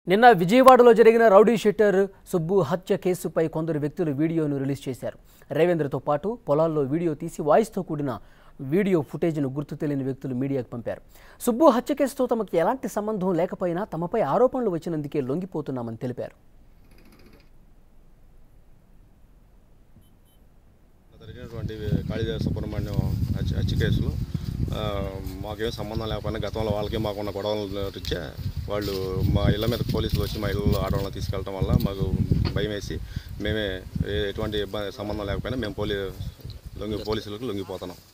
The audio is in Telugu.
నిన్న విజయవాడలో జరిగిన రౌడీ షీటర్ సుబ్బు హత్య కేసుపై కొందరు వ్యక్తులు వీడియోను రిలీజ్ చేశారు రేవేంద్రతో పాటు పొలాల్లో వీడియో తీసి వాయిస్తో కూడిన వీడియో ఫుటేజ్ను గుర్తు తెలియని వ్యక్తులు మీడియాకు పంపారు సుబ్బు హత్య కేసుతో తమకు ఎలాంటి సంబంధం లేకపోయినా తమపై ఆరోపణలు వచ్చినందుకే లొంగిపోతున్నామని తెలిపారు జరిగినటువంటి కాళీదేవ సుబ్రహ్మణ్యం హత్య హత్య కేసులో ఆ, మాకేం సంబంధం లేకపోయినా గతంలో వాళ్ళకి మాకున్న గొడవల రీత్యా వాళ్ళు మా ఇళ్ళ మీద పోలీసులు వచ్చి మా ఇళ్ళలో ఆడవాళ్ళని తీసుకెళ్ళడం వల్ల మాకు భయం వేసి మేమే ఏ- ఎటువంటి ఇబ్బంది సంబంధం లేకపోయినా మేము పోలీ లొంగి పోలీసులకు లొంగిపోతున్నాం